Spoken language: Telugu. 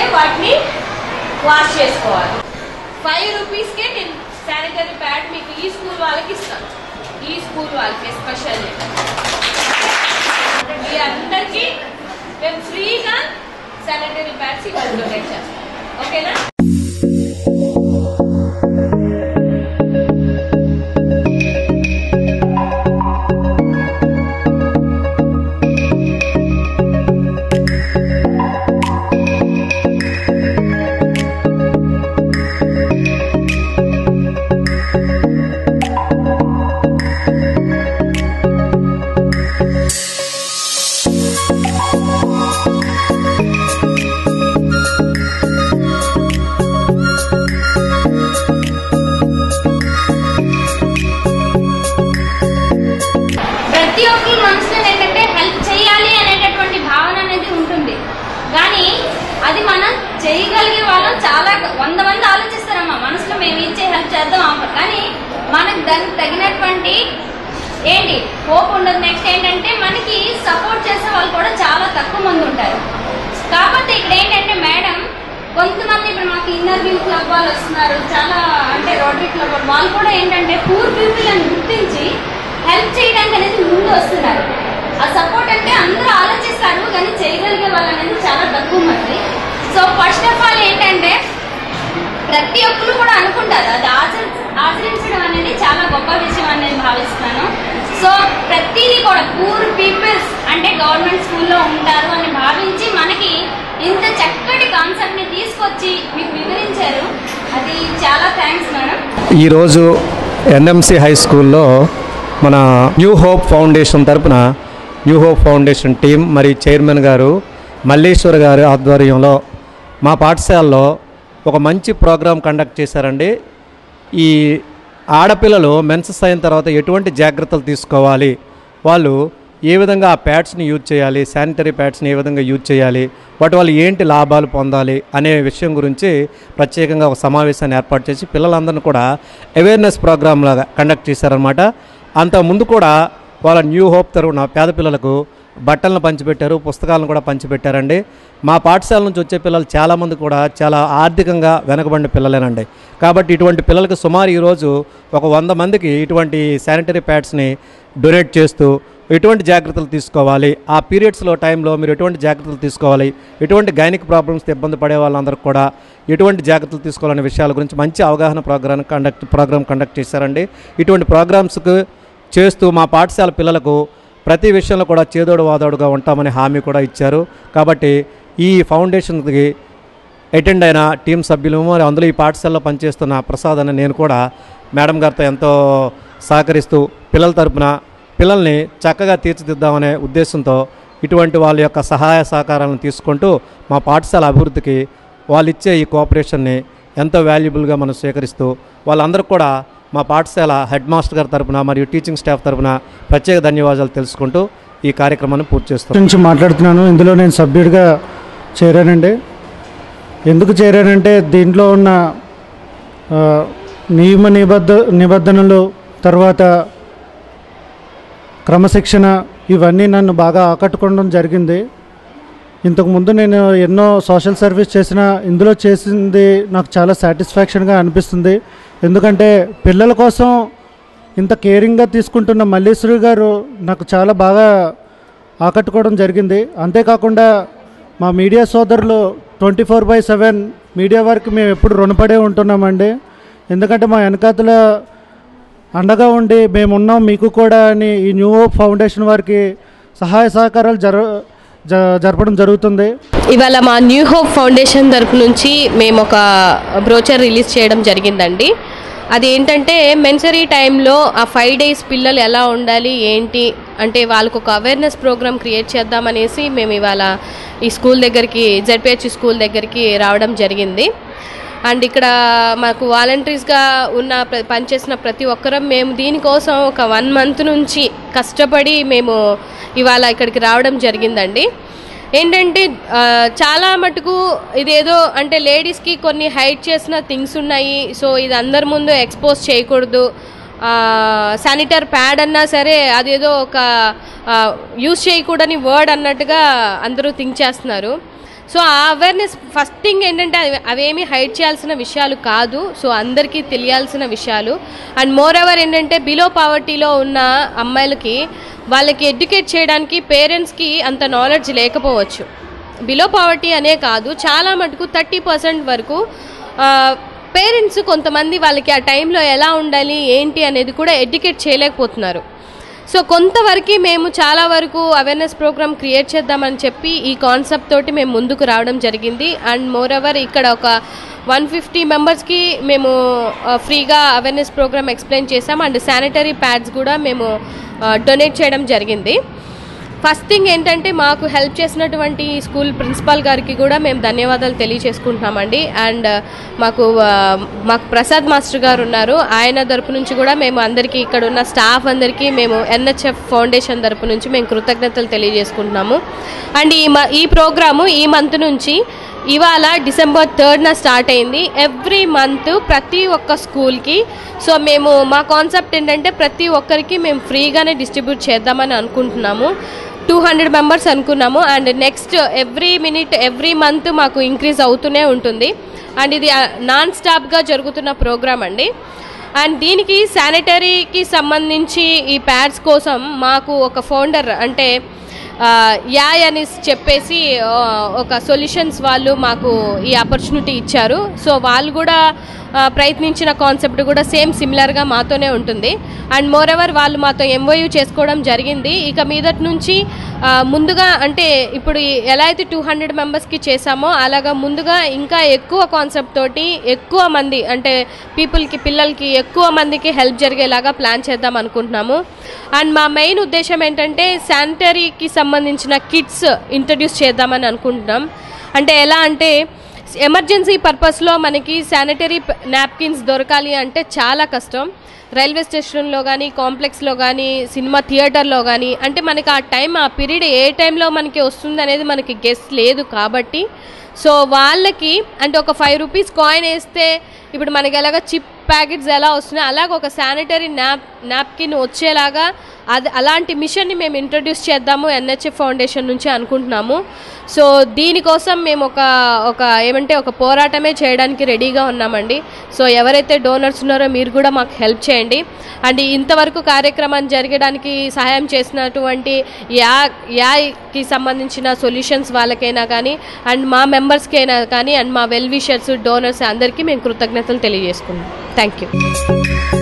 వాటిని వాష్ చేసుకోవాలి ఫైవ్ రూపీస్కే నేను శానిటరీ ప్యాడ్ మీకు ఈ స్కూల్ వాళ్ళకి ఇస్తాను ఈ స్కూల్ వాళ్ళకి ఎస్పెషల్లీ మీ అందరికీ మేము ఫ్రీగా శానిటరీ ప్యాడ్స్ ఇవాళ డొనేట్ చేస్తాం ఓకేనా ప్రతి ఒక్కరి మనసులో ఏంటంటే హెల్ప్ చేయాలి అనేటటువంటి భావన అనేది ఉంటుంది కానీ అది మనం చేయగలిగే వాళ్ళం చాలా వంద మంది ఆలోచిస్తారమ్మా మనసులో మేము ఇచ్చే హెల్ప్ చేద్దాం అమ్మ. కానీ మనకు దానికి తగినటువంటి ఏంటి హోప్ ఉండదు నెక్స్ట్ ఏంటంటే మనకి సపోర్ట్ చేసే వాళ్ళు కూడా చాలా తక్కువ మంది ఉంటారు కాకపోతే ఇక్కడ ఏంటంటే మేడం కొంతమంది ఇప్పుడు మాకు ఇన్నర్ వ్యూ క్లబ్ వాళ్ళు వస్తున్నారు చాలా అంటే రోటరీ క్లబ్ వాళ్ళు వాళ్ళు కూడా ఏంటంటే పూర్ పీపుల్ అని గుర్తించి హెల్ప్ చేయడానికి అనేది ముందు వస్తున్నారు ఆ సపోర్ట్ అంటే అందరూ ఆలోచిస్తారు కానీ చేయగలిగే వాళ్ళు అనేది చాలా తక్కువ మంది సో ఫస్ట్ ఆఫ్ ఆల్ ఏంటంటే ప్రతి ఒక్కరు కూడా అనుకుంటారు అది ఆచరి ఆచరించడం అనేది చాలా గొప్ప విషయం అనేది భావిస్తున్నాను సో ప్రతిదీ కూడా పూర్ పీపుల్స్ అంటే గవర్నమెంట్ స్కూల్లో ఉంటారు అని భావించి మనకి ఇంత చక్కటి కాన్సెప్ట్ ని తీసుకొచ్చి మీకు వివరించారు అది చాలా థ్యాంక్స్ మేడం ఈరోజు ఎన్ఎంసి హై స్కూల్లో మన న్యూ హోప్ ఫౌండేషన్ తరపున న్యూ హోప్ ఫౌండేషన్ టీం మరి చైర్మన్ గారు మల్లేశ్వర్ గారి ఆధ్వర్యంలో మా పాఠశాలలో ఒక మంచి ప్రోగ్రాం కండక్ట్ చేశారండి ఈ ఆడపిల్లలు మెన్సెస్ అయిన తర్వాత ఎటువంటి జాగ్రత్తలు తీసుకోవాలి వాళ్ళు ఏ విధంగా ఆ ప్యాడ్స్ని యూజ్ చేయాలి శానిటరీ ప్యాడ్స్ని ఏ విధంగా యూజ్ చేయాలి వాటి వల్ల ఏంటి లాభాలు పొందాలి అనే విషయం గురించి ప్రత్యేకంగా ఒక సమావేశాన్ని ఏర్పాటు చేసి పిల్లలందరినీ కూడా అవేర్నెస్ ప్రోగ్రామ్ లాగా కండక్ట్ చేశారనమాట అంత ముందు కూడా వాళ్ళ న్యూ హోప్ తరఫున పేద పిల్లలకు బట్టలను పంచిపెట్టారు పుస్తకాలను కూడా పంచిపెట్టారండి మా పాఠశాల నుంచి వచ్చే పిల్లలు చాలామంది కూడా చాలా ఆర్థికంగా వెనకబడిన పిల్లలేనండి కాబట్టి ఇటువంటి పిల్లలకు సుమారు ఈరోజు ఒక వంద మందికి ఇటువంటి శానిటరీ ప్యాడ్స్ని డొనేట్ చేస్తూ ఎటువంటి జాగ్రత్తలు తీసుకోవాలి ఆ పీరియడ్స్లో టైంలో మీరు ఎటువంటి జాగ్రత్తలు తీసుకోవాలి ఎటువంటి గైనిక్ ప్రాబ్లమ్స్తో ఇబ్బంది పడే వాళ్ళందరికీ కూడా ఎటువంటి జాగ్రత్తలు తీసుకోవాలనే విషయాల గురించి మంచి అవగాహన ప్రోగ్రామ్ కండక్ట్ ప్రోగ్రామ్ కండక్ట్ చేశారండి ఇటువంటి ప్రోగ్రామ్స్కు చేస్తూ మా పాఠశాల పిల్లలకు ప్రతి విషయంలో కూడా చేదోడు వాదోడుగా ఉంటామని హామీ కూడా ఇచ్చారు కాబట్టి ఈ ఫౌండేషన్కి అటెండ్ అయిన టీం సభ్యులు మరి అందులో ఈ పాఠశాలలో పనిచేస్తున్న ప్రసాద్ అని నేను కూడా మేడం గారితో ఎంతో సహకరిస్తూ పిల్లల తరపున పిల్లల్ని చక్కగా తీర్చిదిద్దామనే ఉద్దేశంతో ఇటువంటి వాళ్ళ యొక్క సహాయ సహకారాలను తీసుకుంటూ మా పాఠశాల అభివృద్ధికి వాళ్ళు ఇచ్చే ఈ కోఆపరేషన్ని ఎంతో వాల్యుబుల్గా మనం స్వీకరిస్తూ వాళ్ళందరికీ కూడా మా పాఠశాల హెడ్ మాస్టర్ గారి తరపున మరియు టీచింగ్ స్టాఫ్ తరపున ప్రత్యేక ధన్యవాదాలు తెలుసుకుంటూ ఈ కార్యక్రమాన్ని పూర్తి చేస్తాం నుంచి మాట్లాడుతున్నాను ఇందులో నేను సభ్యుడిగా చేరానండి ఎందుకు చేరానంటే దీంట్లో ఉన్న ఆ, నియమ నిబద్ధ నిబంధనలు తర్వాత క్రమశిక్షణ ఇవన్నీ నన్ను బాగా ఆకట్టుకోవడం జరిగింది ఇంతకుముందు నేను ఎన్నో సోషల్ సర్వీస్ చేసిన ఇందులో చేసింది నాకు చాలా సాటిస్ఫాక్షన్గా అనిపిస్తుంది ఎందుకంటే పిల్లల కోసం ఇంత కేరింగ్గా తీసుకుంటున్న మల్లేశ్వరి గారు నాకు చాలా బాగా ఆకట్టుకోవడం జరిగింది అంతేకాకుండా మా మీడియా సోదరులు twenty four by seven media వారికి మేము ఎప్పుడు రుణపడే ఉంటున్నామండి ఎందుకంటే మా వెనకాతల అండగా ఉండి మేమున్నాం మీకు కూడా అని ఈ న్యూ హోప్ ఫౌండేషన్ వారికి సహాయ సహకారాలు జర జ- జరపడం జరుగుతుంది ఇవాళ మా న్యూ హోప్ ఫౌండేషన్ తరపు నుంచి మేము ఒక బ్రోచర్ రిలీజ్ చేయడం జరిగిందండి అది ఏంటంటే మెన్సరీ టైంలో ఆ ఫైవ్ డేస్ పిల్లలు ఎలా ఉండాలి ఏంటి అంటే వాళ్ళకు ఒక అవేర్నెస్ ప్రోగ్రామ్ క్రియేట్ చేద్దామనేసి మేము ఇవాళ ఈ స్కూల్ దగ్గరికి జెడ్పిహెచ్ స్కూల్ దగ్గరికి రావడం జరిగింది అండ్ ఇక్కడ మాకు వాలంటీర్స్గా ఉన్న ప్ర- పనిచేసిన ప్రతి ఒక్కరం మేము దీనికోసం ఒక వన్ మంత్ నుంచి కష్టపడి మేము ఇవాళ ఇక్కడికి రావడం జరిగిందండి ఏంటంటే ఆ, చాలా మటుకు ఇదేదో అంటే లేడీస్కి కొన్ని హైడ్ చేసిన థింగ్స్ ఉన్నాయి సో ఇది అందరి ముందు ఎక్స్పోజ్ చేయకూడదు శానిటర్ ప్యాడ్ అన్నా సరే అదేదో ఒక యూజ్ చేయకూడని వర్డ్ అన్నట్టుగా అందరూ థింక్ చేస్తున్నారు సో ఆ అవేర్నెస్ ఫస్ట్ థింగ్ ఏంటంటే అవి అవేమి హైడ్ చేయాల్సిన విషయాలు కాదు సో అందరికీ తెలియాల్సిన విషయాలు అండ్ మోర్ ఎవర్ ఏంటంటే బిలో పావర్టీలో ఉన్న అమ్మాయిలకి వాళ్ళకి ఎడ్యుకేట్ చేయడానికి పేరెంట్స్కి అంత నాలెడ్జ్ లేకపోవచ్చు బిలో పావర్టీ అనే కాదు చాలా మటుకు థర్టీ పర్సెంట్ వరకు పేరెంట్స్ కొంతమంది వాళ్ళకి ఆ టైంలో ఎలా ఉండాలి ఏంటి అనేది కూడా ఎడ్యుకేట్ చేయలేకపోతున్నారు సో కొంతవరకు మేము చాలా వరకు అవేర్నెస్ ప్రోగ్రామ్ క్రియేట్ చేద్దామని చెప్పి ఈ కాన్సెప్ట్ తోటి మేము ముందుకు రావడం జరిగింది అండ్ మోర్ ఎవర్ ఇక్కడ ఒక వన్ ఫిఫ్టీ మెంబర్స్కి మేము ఫ్రీగా అవేర్నెస్ ప్రోగ్రామ్ ఎక్స్ప్లెయిన్ చేసాం అండ్ శానిటరీ ప్యాడ్స్ కూడా మేము డొనేట్ చేయడం జరిగింది ఫస్ట్ థింగ్ ఏంటంటే మాకు హెల్ప్ చేసినటువంటి స్కూల్ ప్రిన్సిపాల్ గారికి కూడా మేము ధన్యవాదాలు తెలియజేసుకుంటున్నామండి అండ్ మాకు ఆ, మాకు ప్రసాద్ మాస్టర్ గారు ఉన్నారు ఆయన తరపు నుంచి కూడా మేము అందరికీ ఇక్కడ ఉన్న స్టాఫ్ అందరికీ మేము ఎన్హెచ్ఎఫ్ ఫౌండేషన్ తరపు నుంచి మేము కృతజ్ఞతలు తెలియజేసుకుంటున్నాము అండ్ ఈ మ ఈ ప్రోగ్రాము ఈ మంత్ నుంచి ఇవాళ డిసెంబర్ థర్డ్న స్టార్ట్ అయింది ఎవ్రీ మంత్ ప్రతి ఒక్క స్కూల్కి సో మేము మా కాన్సెప్ట్ ఏంటంటే ప్రతి ఒక్కరికి మేము ఫ్రీగానే డిస్ట్రిబ్యూట్ చేద్దామని అనుకుంటున్నాము టూ హండ్రెడ్ మెంబర్స్ అనుకున్నాము and next every minute every month మాకు ఇంక్రీజ్ అవుతూనే ఉంటుంది అండ్ ఇది నాన్ స్టాప్గా జరుగుతున్న ప్రోగ్రామ్ అండి అండ్ దీనికి శానిటరీకి సంబంధించి ఈ ప్యాడ్స్ కోసం మాకు ఒక ఫౌండర్ అంటే ఆ, యాయ్ అని చెప్పేసి ఆ, ఒక సొల్యూషన్స్ వాళ్ళు మాకు ఈ ఆపర్చునిటీ ఇచ్చారు సో వాళ్ళు కూడా ఆ, ప్రయత్నించిన కాన్సెప్ట్ కూడా సేమ్ సిమిలర్గా మాతోనే ఉంటుంది అండ్ మోర్ ఎవర్ వాళ్ళు మాతో ఎంఓయూ చేసుకోవడం జరిగింది ఇక మీదటి నుంచి ఆ, ముందుగా అంటే ఇప్పుడు ఈ- ఎలా అయితే టూ హండ్రెడ్ మెంబర్స్కి చేసామో అలాగా ముందుగా ఇంకా ఎక్కువ కాన్సెప్ట్ తోటి ఎక్కువ మంది అంటే పీపుల్కి పిల్లలకి ఎక్కువ మందికి హెల్ప్ జరిగేలాగా ప్లాన్ చేద్దాం అనుకుంటున్నాము అండ్ మా మెయిన్ ఉద్దేశం ఏంటంటే శానిటరీకి సంబంధించిన కిట్స్ ఇంట్రడ్యూస్ చేద్దామని అనుకుంటున్నాం అంటే ఎలా అంటే ఎమర్జెన్సీ పర్పస్లో మనకి శానిటరీ నాప్కిన్స్ దొరకాలి అంటే చాలా కష్టం రైల్వే స్టేషన్లో కానీ కాంప్లెక్స్లో కానీ సినిమా థియేటర్లో కానీ అంటే మనకి ఆ టైం ఆ పీరియడ్ ఏ టైంలో మనకి వస్తుంది అనేది మనకి గెస్ లేదు కాబట్టి సో వాళ్ళకి అంటే ఒక ఫైవ్ రూపీస్ కాయిన్ వేస్తే ఇప్పుడు మనకి ఎలాగ చిప్ ప్యాకెట్స్ ఎలా వస్తున్నాయి అలాగ ఒక శానిటరీ నాప్ నాప్కిన్ వచ్చేలాగా అది అలాంటి మిషన్ని మేము ఇంట్రడ్యూస్ చేద్దాము ఎన్హెచ్ఎఫ్ ఫౌండేషన్ నుంచి అనుకుంటున్నాము సో దీనికోసం మేము ఒక ఒక ఏమంటే ఒక పోరాటమే చేయడానికి రెడీగా ఉన్నామండి సో ఎవరైతే డోనర్స్ ఉన్నారో మీరు కూడా మాకు హెల్ప్ చేయండి అండ్ ఇంతవరకు కార్యక్రమాన్ని జరగడానికి సహాయం చేసినటువంటి యా యాకి సంబంధించిన సొల్యూషన్స్ వాళ్ళకైనా కానీ అండ్ మా మెంబర్స్కైనా కానీ అండ్ మా వెల్ విషర్స్ డోనర్స్ అందరికీ మేము కృతజ్ఞతలు తెలియజేసుకున్నాం థ్యాంక్ యూ